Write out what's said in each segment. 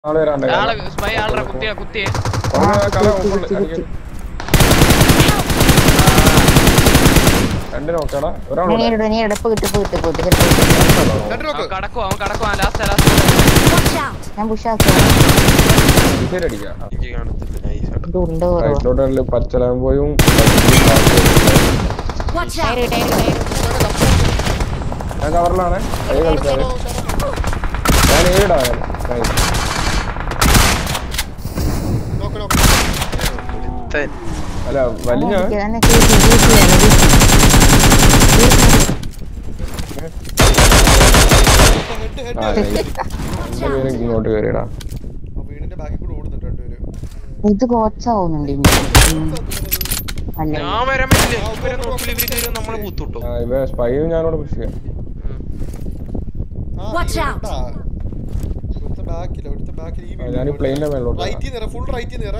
ആള് വരാണ്ട് ആളെ സ്പൈ ആളുടെ കുത്തിയ കുത്തിയെ പുറമെ കല മുകളിൽ അടിക്കുന്നു. രണ്ട് നോക്കടാ ഒരാളൂടെ നീ നീ എടപ്പ് കിട്ടി പോയിട്ട് പോയിട്ട് കിട്ടി രണ്ട് നോക്ക് അവൻ കടക്കുവാ അവൻ കടക്കുവാ ലാസ്റ്റ് ലാസ്റ്റ് ഞാൻ പുഷാക്കി ഡിസൈഡ് അടിക്കാം എനിക്ക് കാണത്തില്ല നൈസ് ആണ് ഇത് ഉണ്ട് കുറവ് റൈറ്റിലോട്ട് പച്ചലാകുമ്പോഴും ടയറ് ടയറ് ടയറ് ഞാൻ കവറിലാണ് കൈ കളിച്ചാല് ഞാൻ ഏടാണ് നോക്ക് നോക്ക് ഒരുത്തൻ. അല്ല വലിയ ഞാൻ ഹെഡ് ഹെഡ് ആ എന്റെ പേര് ഇങ്ങോട്ട് കയറിയടാ ആ വീടിന്റെ ബാക്കിൽ കൂടെ ഓടുന്നുണ്ട് രണ്ടുപേര് ഇത് കോച്ചാവുന്നുണ്ട് അല്ല ഞാൻ വരാൻ പറ്റില്ല ഇവരെ നോക്കില്ല ഇവര് കയറി നമ്മളെ പൂത്തുട്ടോ ആ, ഇവ സ്പൈയും ഞാനോട് പുഷ് ചെയ്യാം ആ Watch out. ഇവിടുണ്ടാ. ഇവിടുത്തെ ബാക്കിൽ ഇവിടുത്തെ ബാക്കിൽ ഈ ആ, ഞാൻ ഈ പ്ലെയിനിന്റെ മേലോട്ട് റൈറ്റിൽ നിറ ഫുൾ റൈറ്റിൽ നിറ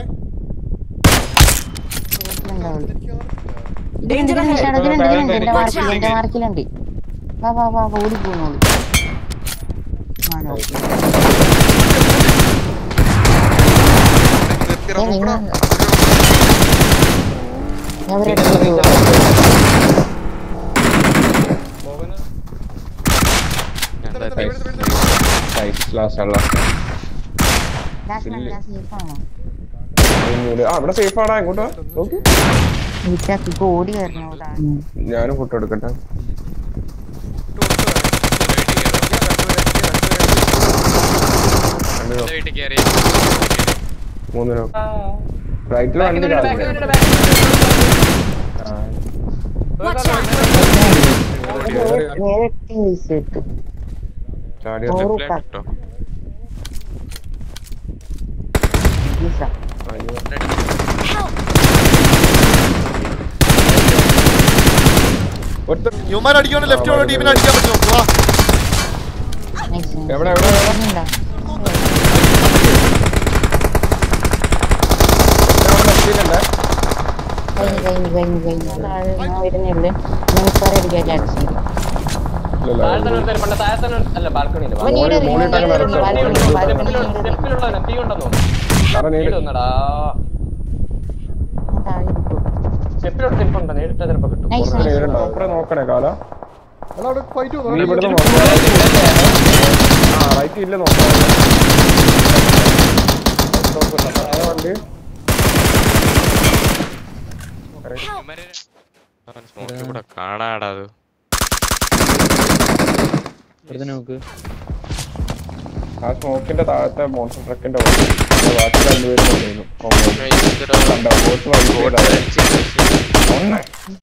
എനിക്ക് കാണത്തില്ല എന്റെ മാർക്കിൽ എന്റെ മാർക്കിലുണ്ട് വാ വാ വാ ഓടി പോന്നോളൂ ആ നോക്കി ഏ, നിങ്ങൾ ഞാൻ ഒരു ഇടയ്ക്ക് ലാസ്റ്റ് ഉള്ള ലാസ്റ്റ് ലാസ്റ്റ് safe ആണോ പിന്നീട് ആ ഇവിടെ സേഫ് ആടാ ഇങ്ങോട്ട് വാ. നോക്ക് വിളിച്ചാൽ ഇപ്പൊ ഓടി വരണോടാ ഞാനും ഫോട്ടോ എടുക്കട്ടെ രണ്ട് നോക്ക്. വീട്ടിൽ കയറി മൂന്ന് നോക്ക് റൈറ്റിൽ വണ്ടി ചാടുന്നു. ആ. നേരെ വീസ് കിട്ടും ചാടി ഓ. വന്നു. കേട്ടോ വീസാ അയ്യോ. ഒരുത്തൻ യുമാൻ അടിക്കണം ലെഫ്റ്റ് വേണം ടീമിനെ അടിക്കാൻ പറ്റും നോക്ക് വാ നൈസ് എവിടെ, എവിടെ, എവിടെ? ഓർമ്മയുണ്ടോ? ഞാൻ അവിടെ എത്തിയിട്ടുണ്ട്. കഴിഞ്ഞു കഴിഞ്ഞു കഴിഞ്ഞു കഴിഞ്ഞു താഴെ ഞാൻ വരുന്നേ ഉള്ളു നമുക്കാരെ അടിക്കാൻ ചാൻസ് ഉണ്ട് ഇല്ലല്ല, അവൻ ഈടെ മോളിൽ- മോളിൽ ഇട്ടാൽ ബാൽക്കണി നടക്കും. ബാൽക്കണി ബാൽക്കണി കാരണം നീ- താഴെ നൈസ് പുറത്ത് നേരിടണ്ട. അപ്പുറം നോക്കണേ കാല എടാ അവിടെ ഫൈറ്റ് നീ ഇവിടുന്ന് നോക്കാം ആ റൈറ്റ് ഇല്ല നോക്കാം ആ വണ്ടി അവൻ സ്മോക്കിൽ കൂടെ കാണാടാ അത് ആ സ്മോക്കിന്റെ താഴത്തെ മോൺസ്റ്റർ ട്രക്കിന്റെ ബാക്കി രണ്ടുപേരും കൊണ്ടുവന്നു നൈസ് ഇതെടാ. കണ്ടോ ബോട്ട് വൈകി ബോട്ട് അടിച്ച് ഒന്ന്